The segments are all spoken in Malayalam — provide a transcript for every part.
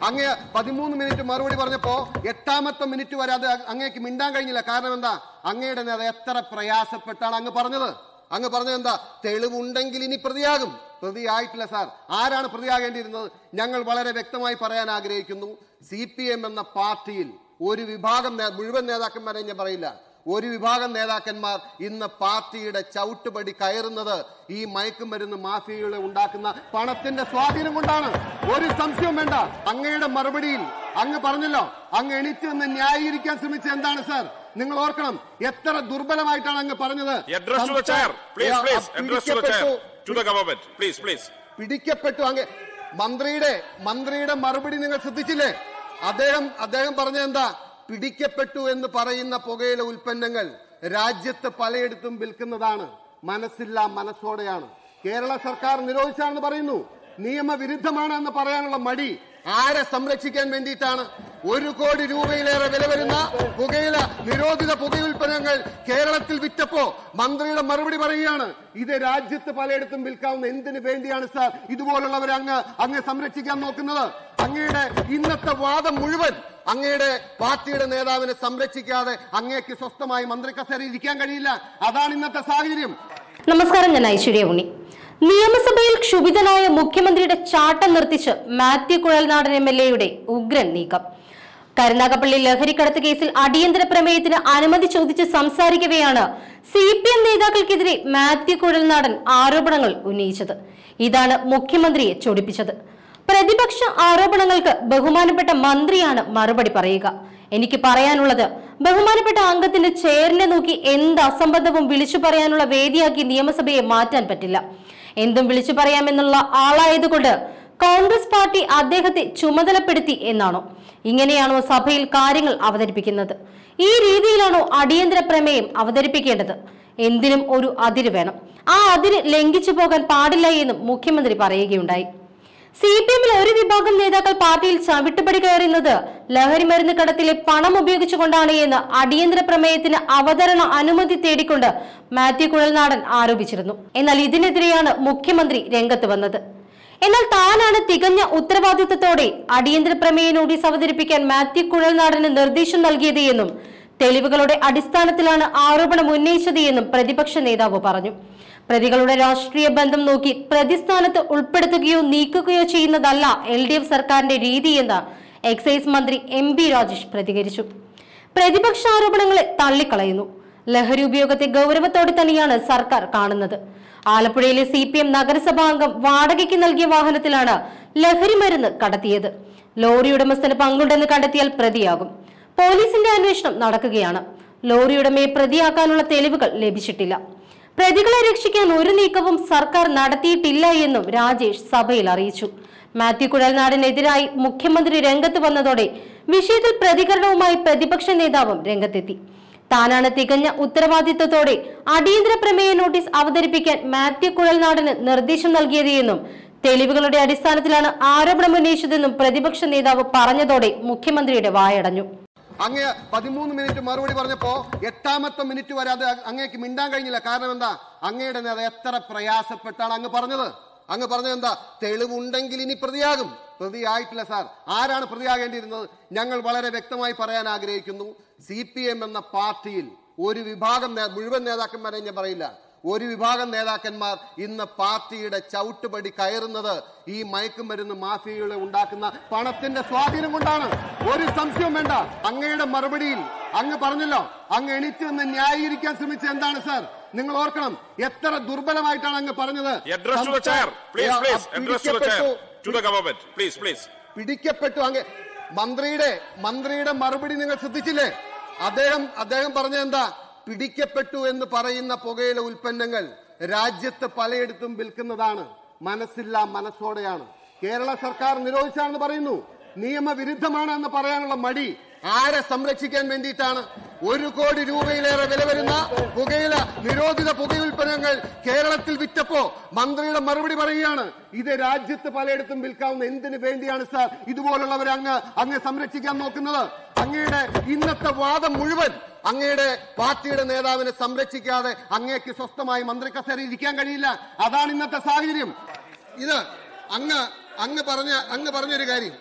അങ്ങ് പതിമൂന്ന് മിനിറ്റ് മറുപടി പറഞ്ഞപ്പോ എട്ടാമത്തെ മിനിറ്റ് വരെ അത് അങ്ങേക്ക് മിണ്ടാൻ കഴിഞ്ഞില്ല കാരണം എന്താ അങ്ങയുടെ നേരെ എത്ര പ്രയാസപ്പെട്ടാണ് അങ്ങ് പറഞ്ഞത് അങ്ങ് പറഞ്ഞത് എന്താ തെളിവുണ്ടെങ്കിൽ ഇനി പ്രതിയാകും പ്രതിയായിട്ടില്ല സാർ ആരാണ് പ്രതിയാകേണ്ടിയിരുന്നത് ഞങ്ങൾ വളരെ വ്യക്തമായി പറയാൻ ആഗ്രഹിക്കുന്നു സി പി എം എന്ന പാർട്ടിയിൽ ഒരു വിഭാഗം നേ- മുഴുവൻ നേതാക്കന്മാരെ ഞാൻ പറയില്ല ഒരു വിഭാഗം നേതാക്കന്മാർ ഇന്ന് പാർട്ടിയുടെ ചവിട്ടുപടി കയറുന്നത് ഈ മയക്കുമരുന്ന് മാഫിയകളെ ഉണ്ടാക്കുന്ന പണത്തിന്റെ സ്വാധീനം കൊണ്ടാണ് ഒരു സംശയവും വേണ്ട അങ്ങയുടെ മറുപടിയിൽ അങ്ങ് പറഞ്ഞല്ലോ അങ്ങ് എണീറ്റ് നിന്ന് ന്യായീകരിക്കാൻ ശ്രമിച്ച എന്താണ് സാർ നിങ്ങൾ ഓർക്കണം എത്ര ദുർബലമായിട്ടാണ് അങ്ങ് പറഞ്ഞത് Address to the chair. Please, please. Address to the chair. To the government. Please, please. പിടിക്കപ്പെട്ടു അങ്ങ് മന്ത്രിയുടെ മന്ത്രിയുടെ മറുപടി നിങ്ങൾ ശ്രദ്ധിച്ചില്ലേ അദ്ദേഹം അദ്ദേഹം പറഞ്ഞ എന്താ പിടിക്കപ്പെട്ടു എന്ന് പറയുന്ന പുകയില ഉൽപ്പന്നങ്ങൾ രാജ്യത്ത് പലയിടത്തും വിൽക്കുന്നതാണ് മനസ്സില്ല മനസ്സോടെയാണ് കേരള സർക്കാർ നിരോധിച്ചാണെന്ന് പറയുന്നു നിയമവിരുദ്ധമാണ് എന്ന് പറയാനുള്ള മടി ആരെ സംരക്ഷിക്കാൻ വേണ്ടിയിട്ടാണ് ഒരു കോടി രൂപയിലേറെ വില വരുന്ന പുകയില നിരോധിത പുകയുൽപ്പന്നങ്ങൾ കേരളത്തിൽ വിറ്റപ്പോ മന്ത്രിയുടെ മറുപടി പറയുകയാണ് ഇത് രാജ്യത്ത് പലയിടത്തും വിൽക്കാവുന്ന എന്തിനു വേണ്ടിയാണ് സാർ ഇതുപോലുള്ളവരെ അങ്ങ് അങ്ങ് സംരക്ഷിക്കാൻ നോക്കുന്നത് അങ്ങയുടെ ഇന്നത്തെ വാദം മുഴുവൻ അങ്ങയുടെ പാർട്ടിയുടെ നേതാവിനെ സംരക്ഷിക്കാതെ അങ്ങേക്ക് സ്വസ്ഥമായി മന്ത്രി കസേരയിൽ ഇരിക്കാൻ കഴിയില്ല അതാണ് ഇന്നത്തെ സാഹചര്യം നമസ്കാരം ഞാൻ ഐശ്വര്യ ഉണ്ണി നിയമസഭയിൽ ക്ഷുഭിതനായ മുഖ്യമന്ത്രിയുടെ ചാട്ടം നിർത്തിച്ച് മാത്യു കുഴൽനാടൻ എം എൽ എയുടെ ഉഗ്രൻ നീക്കം കരുനാഗപ്പള്ളി ലഹരിക്കടത്ത് കേസിൽ അടിയന്തര പ്രമേയത്തിന് അനുമതി ചോദിച്ച് സംസാരിക്കവെയാണ് സി പി എം നേതാക്കൾക്കെതിരെ മാത്യു കുഴൽനാടൻ ആരോപണങ്ങൾ ഉന്നയിച്ചത് ഇതാണ് മുഖ്യമന്ത്രിയെ ചൊടിപ്പിച്ചത് പ്രതിപക്ഷ ആരോപണങ്ങൾക്ക് ബഹുമാനപ്പെട്ട മന്ത്രിയാണ് മറുപടി പറയുക എനിക്ക് പറയാനുള്ളത് ബഹുമാനപ്പെട്ട അംഗത്തിന്റെ ചെയറിനെ നോക്കി എന്ത് അസംബന്ധവും വിളിച്ചു പറയാനുള്ള വേദിയാക്കി നിയമസഭയെ മാറ്റാൻ പറ്റില്ല എന്തും വിളിച്ചു പറയാമെന്നുള്ള ആളായതുകൊണ്ട് കോൺഗ്രസ് പാർട്ടി അദ്ദേഹത്തെ ചുമതലപ്പെടുത്തി എന്നാണോ ഇങ്ങനെയാണോ സഭയിൽ കാര്യങ്ങൾ അവതരിപ്പിക്കുന്നത് ഈ രീതിയിലാണോ അടിയന്തര പ്രമേയം അവതരിപ്പിക്കേണ്ടത് എന്തിനും ഒരു അതിര് വേണം ആ അതിര് ലംഘിച്ചു പോകാൻ പാടില്ല എന്നും മുഖ്യമന്ത്രി പറയുകയുണ്ടായി സി പി എമ്മിൽ ഒരു വിഭാഗം നേതാക്കൾ പാർട്ടിയിൽ ചവിട്ടുപടി കയറുന്നത് ലഹരി മരുന്ന് കടത്തിലെ പണം ഉപയോഗിച്ചുകൊണ്ടാണ് എന്ന് അടിയന്തര പ്രമേയത്തിന് അവതരണ അനുമതി തേടിക്കൊണ്ട് മാത്യു കുഴൽനാടൻ ആരോപിച്ചിരുന്നു എന്നാൽ ഇതിനെതിരെയാണ് മുഖ്യമന്ത്രി രംഗത്ത് വന്നത് എന്നാൽ താനാണ് തികഞ്ഞ ഉത്തരവാദിത്തത്തോടെ അടിയന്തര പ്രമേയ നോട്ടീസ് അവതരിപ്പിക്കാൻ മാത്യു കുഴൽനാടന് നിർദ്ദേശം നൽകിയത് എന്നും തെളിവുകളുടെ അടിസ്ഥാനത്തിലാണ് ആരോപണം ഉന്നയിച്ചത് എന്നും പ്രതിപക്ഷ നേതാവ് പറഞ്ഞു പ്രതികളുടെ രാഷ്ട്രീയ ബന്ധം നോക്കി പ്രതിസ്ഥാനത്ത് ഉൾപ്പെടുത്തുകയോ നീക്കുകയോ ചെയ്യുന്നതല്ല എൽ ഡി എഫ് സർക്കാരിന്റെ രീതിയെന്ന് എക്സൈസ് മന്ത്രി എം ബി രാജേഷ് പ്രതികരിച്ചു പ്രതിപക്ഷ ആരോപണങ്ങളെ തള്ളിക്കളയുന്നു ലഹരി ഉപയോഗത്തെ ഗൗരവത്തോടെ തന്നെയാണ് സർക്കാർ കാണുന്നത് ആലപ്പുഴയിലെ സി പി എം നഗരസഭാ അംഗം വാടകയ്ക്ക് നൽകിയ വാഹനത്തിലാണ് ലഹരി മരുന്ന് കടത്തിയത് ലോറി ഉടമസ്ഥന് പങ്കുണ്ടെന്ന് കണ്ടെത്തിയാൽ പ്രതിയാകും പോലീസിന്റെ അന്വേഷണം നടക്കുകയാണ് ലോറി ഉടമയെ പ്രതിയാക്കാനുള്ള തെളിവുകൾ ലഭിച്ചിട്ടില്ല പ്രതികളെ രക്ഷിക്കാൻ ഒരു നീക്കവും സർക്കാർ നടത്തിയിട്ടില്ല എന്നും രാജേഷ് സഭയിൽ അറിയിച്ചു മാത്യു കുഴൽനാടിനെതിരായി മുഖ്യമന്ത്രി രംഗത്ത് വന്നതോടെ വിഷയത്തിൽ പ്രതികരണവുമായി പ്രതിപക്ഷ നേതാവും രംഗത്തെത്തി താനാണ് തികഞ്ഞ ഉത്തരവാദിത്തത്തോടെ അടിയന്തര പ്രമേയ നോട്ടീസ് അവതരിപ്പിക്കാൻ മാത്യു കുഴൽനാടിന് നിർദ്ദേശം നൽകിയത് എന്നും തെളിവുകളുടെ അടിസ്ഥാനത്തിലാണ് ആരോപണം ഉന്നയിച്ചതെന്നും പ്രതിപക്ഷ നേതാവ് പറഞ്ഞതോടെ മുഖ്യമന്ത്രിയുടെ വായടഞ്ഞു അങ്ങ് പതിമൂന്ന് മിനിറ്റ് മറുപടി പറഞ്ഞപ്പോ എട്ടാമത്തെ മിനിറ്റ് വരെ അത് അങ്ങേക്ക് മിണ്ടാൻ കഴിഞ്ഞില്ല കാരണം എന്താ അങ്ങയുടെ നേരെ എത്ര പ്രയാസപ്പെട്ടാണ് അങ്ങ് പറഞ്ഞത് അങ്ങ് പറഞ്ഞത് എന്താ തെളിവുണ്ടെങ്കിൽ ഇനി പ്രതിയാകും പ്രതിയായിട്ടില്ല സാർ ആരാണ് പ്രതിയാകേണ്ടിയിരുന്നത് ഞങ്ങൾ വളരെ വ്യക്തമായി പറയാൻ ആഗ്രഹിക്കുന്നു സി പി എം എന്ന പാർട്ടിയിൽ ഒരു വിഭാഗം നേ- മുഴുവൻ നേതാക്കന്മാരെ ഞാൻ പറയില്ല ഒരു വിഭാഗം നേതാക്കന്മാർ ഇന്ന് പാർട്ടിയുടെ ചവിട്ടുപടി കയറുന്നത് ഈ മയക്കുമരുന്ന് മാഫിയകളെ ഉണ്ടാക്കുന്ന പണത്തിന്റെ സ്വാധീനം കൊണ്ടാണ് ഒരു സംശയവും വേണ്ട അങ്ങയുടെ മറുപടിയിൽ അങ്ങ് പറഞ്ഞല്ലോ അങ്ങ് എണീറ്റ് നിന്ന് ന്യായീകരിക്കാൻ ശ്രമിച്ച എന്താണ് സാർ നിങ്ങൾ ഓർക്കണം എത്ര ദുർബലമായിട്ടാണ് അങ്ങ് പറഞ്ഞത് Address to the chair. Please, please. Address to the chair. To the government. Please, please. പിടിക്കപ്പെട്ടു അങ്ങ് മന്ത്രിയുടെ മന്ത്രിയുടെ മറുപടി നിങ്ങൾ ശ്രദ്ധിച്ചില്ലേ അദ്ദേഹം അദ്ദേഹം പറഞ്ഞ എന്താ പിടിക്കപ്പെട്ടു എന്ന് പറയുന്ന പുകയില ഉൽപ്പന്നങ്ങൾ രാജ്യത്ത് പലയിടത്തും വിൽക്കുന്നതാണ് മനസ്സില്ല മനസ്സോടെയാണ് കേരള സർക്കാർ നിരോധിച്ചാണെന്ന് പറയുന്നു നിയമവിരുദ്ധമാണ് എന്ന് പറയാനുള്ള മടി ആരെ സംരക്ഷിക്കാൻ വേണ്ടിയിട്ടാണ് ഒരു കോടി രൂപയിലേറെ വില വരുന്ന പുകയില നിരോധിത പുകയുൽപ്പന്നങ്ങൾ കേരളത്തിൽ വിറ്റപ്പോ മന്ത്രിയുടെ മറുപടി പറയുകയാണ് ഇത് രാജ്യത്ത് പലയിടത്തും വിൽക്കാവുന്ന എന്തിനു വേണ്ടിയാണ് സാർ ഇതുപോലുള്ളവരെ അങ്ങ് അങ്ങ് സംരക്ഷിക്കാൻ നോക്കുന്നത് അങ്ങയുടെ ഇന്നത്തെ വാദം മുഴുവൻ അങ്ങയുടെ പാർട്ടിയുടെ നേതാവിനെ സംരക്ഷിക്കാതെ അങ്ങേക്ക് സ്വസ്ഥമായി മന്ത്രി കസേരയിൽ ഇരിക്കാൻ കഴിയില്ല അതാണ് ഇന്നത്തെ സാഹചര്യം ഇത് അങ്ങ് അങ്ങ് പറഞ്ഞ അങ്ങ് പറഞ്ഞൊരു കാര്യം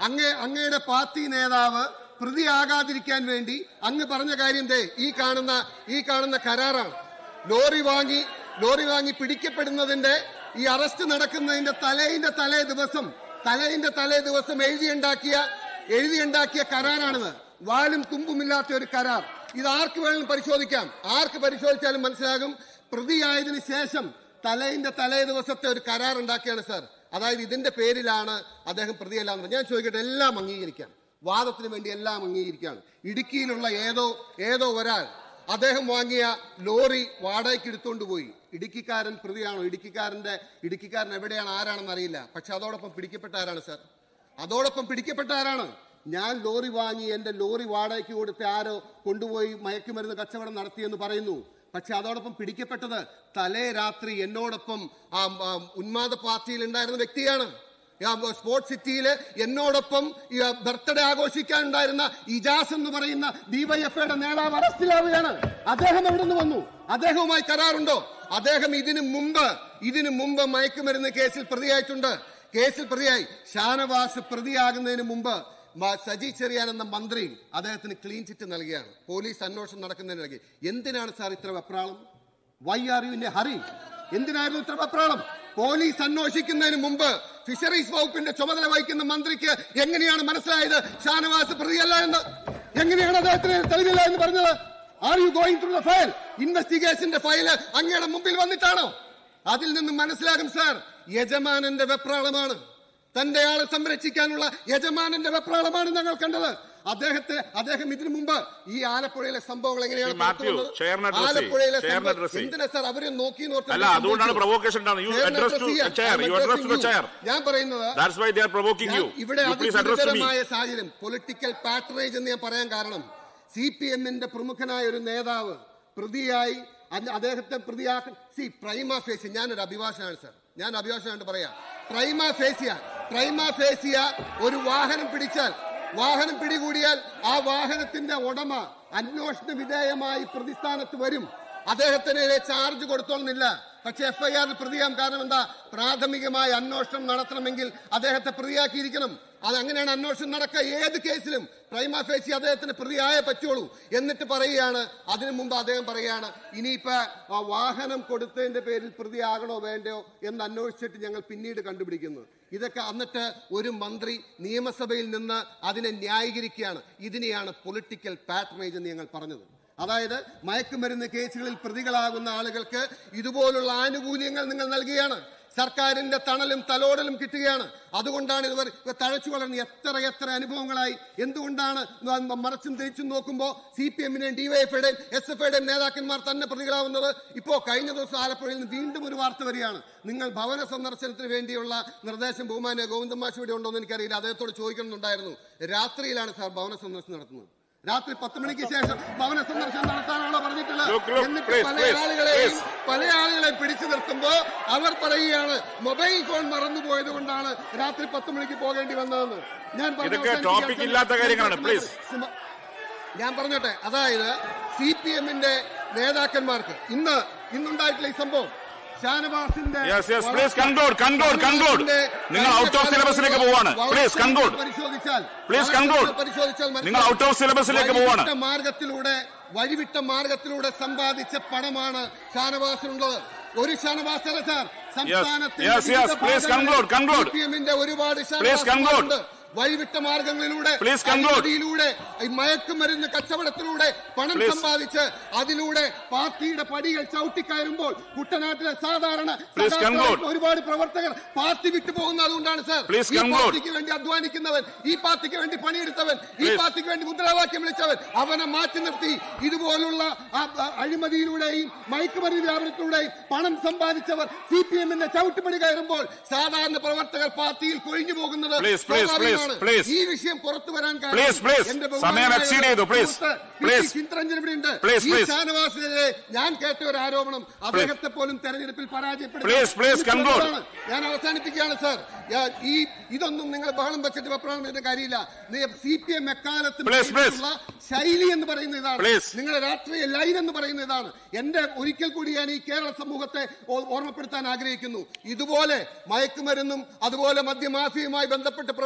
അങ്ങേ അങ്ങയുടെ പാർട്ടി നേതാവ് പ്രതിയാകാതിരിക്കാൻ വേണ്ടി അങ്ങ് പറഞ്ഞ കാര്യം ദേ ഈ കാണുന്ന ഈ കാണുന്ന കരാറാണ് ലോറി വാങ്ങി ലോറി വാങ്ങി പിടിക്കപ്പെടുന്നതിന്റെ ഈ അറസ്റ്റ് നടക്കുന്നതിന്റെ തലേന്റെ തലേ ദിവസം തലേന്റെ തലേ ദിവസം എഴുതിയുണ്ടാക്കിയ എഴുതിയുണ്ടാക്കിയ കരാറാണിത് വാലും തുമ്പുമില്ലാത്ത ഒരു കരാർ ഇത് ആർക്ക് വേണമെങ്കിലും പരിശോധിക്കാം ആർക്ക് പരിശോധിച്ചാലും മനസ്സിലാകും പ്രതിയായതിനു ശേഷം തലേന്റെ തലേ ദിവസത്തെ ഒരു കരാർ ഉണ്ടാക്കിയാണ് സാർ അതായത് ഇതിന്റെ പേരിലാണ് അദ്ദേഹം പ്രതിയല്ല എന്ന് ഞാൻ ചോദിക്കട്ടെ എല്ലാം അംഗീകരിക്കാം വാദത്തിന് വേണ്ടി എല്ലാം അംഗീകരിക്കുകയാണ് ഇടുക്കിയിലുള്ള ഏതോ ഏതോ ഒരാൾ അദ്ദേഹം വാങ്ങിയ ലോറി വാടകയ്ക്ക് എടുത്തുകൊണ്ട് പോയി ഇടുക്കിക്കാരൻ പ്രതിയാണോ ഇടുക്കിക്കാരന്റെ ഇടുക്കിക്കാരൻ എവിടെയാണ് ആരാണെന്ന് അറിയില്ല പക്ഷെ അതോടൊപ്പം പിടിക്കപ്പെട്ട ആരാണ് സാർ അതോടൊപ്പം പിടിക്കപ്പെട്ട ആരാണ് ഞാൻ ലോറി വാങ്ങി എന്റെ ലോറി വാടകയ്ക്ക് കൊടുത്ത് ആരോ കൊണ്ടുപോയി മയക്കുമരുന്ന് കച്ചവടം നടത്തിയെന്ന് പറയുന്നു പക്ഷെ അതോടൊപ്പം പിടിക്കപ്പെട്ടത് തലേ രാത്രി എന്നോടൊപ്പം ആ ആ, ഉന്മാദ പാർട്ടിയിൽ ഉണ്ടായിരുന്ന വ്യക്തിയാണ് ആ, സ്പോർട്സ് സിറ്റിയില് എന്നോടൊപ്പം ഈ ബർത്ത്ഡേ ആഘോഷിക്കാൻ ഉണ്ടായിരുന്ന ഇജാസ് എന്ന് പറയുന്ന ഡിവൈഎഫ്ഐയുടെ നേതാവ് അറസ്റ്റിലാവുകയാണ് അദ്ദേഹം എവിടെ നിന്ന് വന്നു അദ്ദേഹവുമായി കരാറുണ്ടോ അദ്ദേഹം ഇതിനു മുമ്പ് ഇതിനു മുമ്പ് മയക്കുമരുന്ന് കേസിൽ പ്രതിയായിട്ടുണ്ട് കേസിൽ പ്രതിയായി ഷാനവാസ് പ്രതിയാകുന്നതിന് മുമ്പ് മ- സജി ചെറിയാൻ എന്ന മന്ത്രി അദ്ദേഹത്തിന് ക്ലീൻ ചിറ്റ് നൽകുകയാണ് പോലീസ് അന്വേഷണം നടക്കുന്നതിന് നൽകി എന്തിനാണ് സാർ ഇത്ര വെപ്രാളം why are you in a hurry എന്തിനായിരുന്നു ഇത്ര വെപ്രാളം പോലീസ് അന്വേഷിക്കുന്നതിന് മുമ്പ് ഫിഷറീസ് വകുപ്പിന്റെ ചുമതല വഹിക്കുന്ന മന്ത്രിക്ക് എങ്ങനെയാണ് മനസ്സിലായത് ഷാനവാസ് പ്രതിയല്ല എന്ന് എങ്ങനെയാണ് അദ്ദേഹത്തിന് തെളിവില്ല എന്ന് പറഞ്ഞത് are you going through the file ഇൻവെസ്റ്റിഗേഷന്റെ ഫയല് അങ്ങയുടെ മുമ്പിൽ വന്നിട്ടാണോ അതിൽ നിന്ന് മനസ്സിലാകും സാർ യജമാനന്റെ വെപ്രാളമാണ് തന്റെ ആളെ സംരക്ഷിക്കാനുള്ള യജമാനന്റെ വെപ്രാളമാണ് ഞങ്ങൾ കണ്ടത് അദ്ദേഹത്തെ അദ്ദേഹം ഇതിനു മുമ്പ് ഈ ആലപ്പുഴയിലെ സംഭവങ്ങൾ എങ്ങനെയാണ് ശ്രീ മാത്യു, പുറത്തു വന്നത്? chairനെ address ചെയ്യ്. ആലപ്പുഴയിലെ chairനെ സംഭവം- address ചെയ്യ്. എന്തിനാ സാർ അവരെ നോക്കി നോക്കി അല്ല, അതുകൊണ്ടാണ് provocation ഉണ്ടാകുന്നത്. You Chairനെ address to address ചെയ്യാം. the chair. I'm You address to the addressing chair. you. ഞാൻ പറയുന്നത് That's why they are provoking ഞാൻ you. ഇവിടെ You please address to me. അതിഗുരുതരമായ സാഹചര്യം പൊളിറ്റിക്കൽ പാട്രേജ് എന്ന് ഞാൻ പറയാൻ കാരണം സി പി എമ്മിന്റെ പ്രമുഖനായ ഒരു നേതാവ് പ്രതിയായി അത് അദ്ദേഹത്തെ പ്രതിയാക്ക സി പ്രൈമ ഫേസി ഞാനൊരു അഭിഭാഷകനാണ് സാർ ഞാൻ അഭിഭാഷകനായിട്ട് പറയാം പ്രൈമ ഫേസിയ പ്രൈമ ഫേസിയ ഒരു വാഹനം പിടിച്ചാൽ വാഹനം പിടികൂടിയാൽ ആ വാഹനത്തിന്റെ ഉടമ അന്വേഷണ വിധേയമായി പ്രതിസ്ഥാനത്ത് വരും അദ്ദേഹത്തിനെതിരെ ചാർജ് കൊടുത്തോളുന്നില്ല പക്ഷെ എഫ്ഐആറിൽ പ്രതിയാം കാരണം എന്താ പ്രാഥമികമായ അന്വേഷണം നടത്തണമെങ്കിൽ അദ്ദേഹത്തെ പ്രതിയാക്കിയിരിക്കണം അത് അങ്ങനെയാണ് അന്വേഷണം നടക്കുക ഏത് കേസിലും പ്രൈമ ഫേസി അദ്ദേഹത്തിന് പ്രതിയായേ പറ്റുള്ളൂ എന്നിട്ട് പറയുകയാണ് അതിനു മുമ്പ് അദ്ദേഹം പറയുകയാണ് ഇനിയിപ്പോ ആ വാഹനം കൊടുത്തതിന്റെ പേരിൽ പ്രതിയാകണോ വേണ്ടയോ എന്ന് അന്വേഷിച്ചിട്ട് ഞങ്ങൾ പിന്നീട് കണ്ടുപിടിക്കുന്നു ഇതൊക്കെ എന്നിട്ട് ഒരു മന്ത്രി നിയമസഭയിൽ നിന്ന് അതിനെ ന്യായീകരിക്കുകയാണ് ഇതിനെയാണ് പൊളിറ്റിക്കൽ പാട്രണേജ് എന്ന് ഞങ്ങൾ പറഞ്ഞത് അതായത് മയക്കുമരുന്ന് കേസുകളിൽ പ്രതികളാകുന്ന ആളുകൾക്ക് ഇതുപോലുള്ള ആനുകൂല്യങ്ങൾ നിങ്ങൾ നൽകുകയാണ് സർക്കാരിന്റെ തണലും തലോടലും കിട്ടുകയാണ് അതുകൊണ്ടാണ് ഇവർ ഇവർ തഴച്ചു വളർന്ന് എത്ര എത്ര അനുഭവങ്ങളായി എന്തുകൊണ്ടാണ് ന- മറച്ചും തിരിച്ചും നോക്കുമ്പോൾ സി പി എമ്മിന്റെയും ഡിവൈഎഫ്ഐയുടെയും എസ് എഫ് ഐയുടെയും നേതാക്കന്മാർ തന്നെ പ്രതികളാവുന്നത് ഇപ്പോ കഴിഞ്ഞ ദിവസം ആലപ്പുഴയിൽ നിന്ന് വീണ്ടും ഒരു വാർത്ത വരികയാണ് നിങ്ങൾ ഭവന സന്ദർശനത്തിന് വേണ്ടിയുള്ള നിർദ്ദേശം ബഹുമാന ഗോവിന്ദ മാഷ് ഇവിടെ ഉണ്ടോ എന്ന് എനിക്കറിയില്ല അദ്ദേഹത്തോട് ചോദിക്കണമെന്നുണ്ടായിരുന്നു രാത്രിയിലാണ് സാർ ഭവന സന്ദർശനം നടത്തുന്നത് രാത്രി പത്ത് മണിക്ക് ശേഷം ഭവന സന്ദർശനം നടത്താനാണോ പറഞ്ഞിട്ടുള്ളത് Look, look, എന്നിട്ട് please, പല please, ആളുകളെയും please. പല ആളുകളെ പിടിച്ചു നിർത്തുമ്പോ അവർ പറയുകയാണ് മൊബൈൽ ഫോൺ മറന്നുപോയത് കൊണ്ടാണ് രാത്രി പത്ത് മണിക്ക് പോകേണ്ടി വന്നതെന്ന് ഞാൻ പറഞ്ഞ് ഇതൊക്കെ അവസാനിപ്പിക്കാൻ topic ഇല്ലാത്ത കാര്യങ്ങളാണ്, ഞാൻ please. സുമ- ഞാൻ പറഞ്ഞോട്ടെ അതായത് സി പി എമ്മിന്റെ നേതാക്കന്മാർക്ക് ഇന്ന് ഇന്നുണ്ടായിട്ടുള്ള ഈ സംഭവം ഷാനവാസിന്റെ Yes, yes, please conclude, conclude, conclude. നിങ്ങൾ out of syllabus ലേക്ക് പോവാണ്. Please conclude. പരിശോധിച്ചാൽ Please conclude. പരിശോധിച്ചാൽ നിങ്ങൾ out of syllabus ലേക്ക് പോവാണ്. വഴിവിട്ട മാർഗത്തിലൂടെ വഴിവിട്ട മാർഗത്തിലൂടെ സമ്പാദിച്ച പണമാണ് ഷാനവാസിനുള്ളത് ഒരു ഷാനവാസ് അല്ല സാർ സംസ്ഥാനത്തിന്റെ yes, yes. വിവിധ Please ഭാഗങ്ങളിൽ conclude, conclude. CPM-ന്റെ ഒരുപാട് Please conclude. ഷാനവാസുമാരുണ്ട് വഴിവിട്ട മാർഗങ്ങളിലൂടെ Please conclude. അഴിമതിയിലൂടെ ഈ മയക്കുമരുന്ന് കച്ചവടത്തിലൂടെ പണം Please. സമ്പാദിച്ച് അതിലൂടെ പാർട്ടിയുടെ പടികൾ ചവിട്ടിക്കയറുമ്പോൾ കുട്ടനാട്ടിലെ സാധാരണ Please സഖാക്കളായിട്ടുള്ള conclude. ഒരുപാട് പ്രവർത്തകർ പാർട്ടി വിട്ടു പോകുന്നത് അതുകൊണ്ടാണ് സാർ Please ഈ conclude. പാർട്ടിക്ക് വേണ്ടി അധ്വാനിക്കുന്നവൻ ഈ പാർട്ടിക്ക് വേണ്ടി പണിയെടുത്തവൻ ഈ Please. പാർട്ടിക്ക് വേണ്ടി മുദ്രാവാക്യം വിളിച്ചവൻ അവനെ മാറ്റി നിർത്തി ഇതുപോലുള്ള ആ- ആ അഴിമതിയിലൂടെയും മയക്കുമരുന്ന് വ്യാപനത്തിലൂടെയും പണം സമ്പാദിച്ചവർ സി പി എമ്മിന്റെ ചവിട്ടുപടി കയറുമ്പോൾ സാധാരണ പ്രവർത്തകർ പാർട്ടിയിൽ കൊഴിഞ്ഞു പോകുന്നത് Please, please, സ്വാഭാവികമാണ്. please, please. ഈ വിഷയം പുറത്തു വരാൻ കാരണം Please, please. എന്റെ സമയം ബഹുമാനായ exceed ചെയ്തു. Please, സുഹൃത്ത് പി. please. സി. ചിത്രഞ്ജൻ ഇവിടെ ഉണ്ട് Please, ഈ please. ഷാനവാസിനെതിരെ ഞാൻ കേട്ട ഒരു ആരോപണം അദ്ദേഹത്തെ പോലും തെരഞ്ഞെടുപ്പിൽ പരാജയപ്പെടുത്തി Please, please, conclude. ഞാൻ അവസാനിപ്പിക്കുകയാണ് സാർ ഞാൻ ഈ ഇതൊന്നും നിങ്ങൾ ബഹളം വെച്ചിട്ട് വെപ്രാളം ചെയ്യുന്ന കാര്യമില്ല സി പി എം എക്കാലത്തും Please, please. ചെയ്തിട്ടുള്ള ശൈലി എന്ന് പറയുന്ന ഇതാണ് Please. നിങ്ങളുടെ രാഷ്ട്രീയ ലൈൻ എന്ന് പറയുന്ന ഇതാണ് എന്റെ ഒരിക്കൽ കൂടി ഞാൻ ഈ കേരള സമൂഹത്തെ ഓ- ഓർമ്മപ്പെടുത്താൻ ആഗ്രഹിക്കുന്നു ഇതുപോലെ മയക്കുമരുന്നും അതുപോലെ മദ്യമാഫിയുമായി ബന്ധപ്പെട്ട് പ്രവർത്തിക്കുന്ന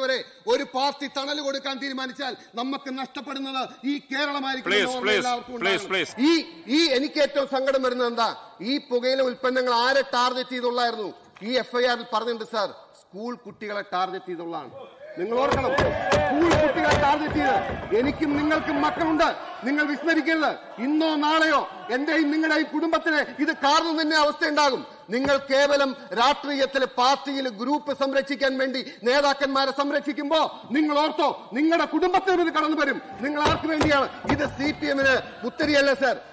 അവസാനിക്കുന്നവരെ ഒരു പാർട്ടി തണൽ കൊടുക്കാൻ തീരുമാനിച്ചാൽ നമുക്ക് നഷ്ടപ്പെടുന്നത് ഈ കേരളമായിരിക്കും Please, എന്ന ഓർമ്മ please, എല്ലാവർക്കും please, ഉണ്ടാകണം. please. ഈ ഈ എനിക്ക് ഏറ്റവും സങ്കടം വരുന്നത് എന്താ ഈ പുകയില ഉൽപ്പന്നങ്ങൾ ആരെ ടാർഗറ്റ് ചെയ്തുള്ളായിരുന്നു ഈ എഫ്ഐആറിൽ പറഞ്ഞിട്ടുണ്ട് സാർ സ്കൂൾ കുട്ടികളെ ടാർഗറ്റ് ചെയ്തുള്ളതാണ് നിങ്ങൾ ഓർക്കണം സ്കൂൾ കുട്ടികളെ ടാർഗറ്റ് ചെയ്ത് എനിക്കും നിങ്ങൾക്കും മക്കളുണ്ട് നിങ്ങൾ വിസ്മരിക്കരുത് ഇന്നോ നാളെയോ എന്റെയും നിങ്ങളുടെയും കുടുംബത്തിന് ഇത് കാരണം തന്നെ അവസ്ഥ ഉണ്ടാകും നിങ്ങൾ കേവലം രാഷ്ട്രീയത്തിലെ പാർട്ടിയിൽ ഗ്രൂപ്പ് സംരക്ഷിക്കാൻ വേണ്ടി നേതാക്കന്മാരെ സംരക്ഷിക്കുമ്പോ നിങ്ങൾ ഓർത്തോ നിങ്ങളുടെ കുടുംബത്തിനും ഇത് കടന്നു വരും നിങ്ങൾ ആർക്ക് വേണ്ടിയാണ് ഇത് സി പി എമ്മിന് പുത്തരിയല്ല സർ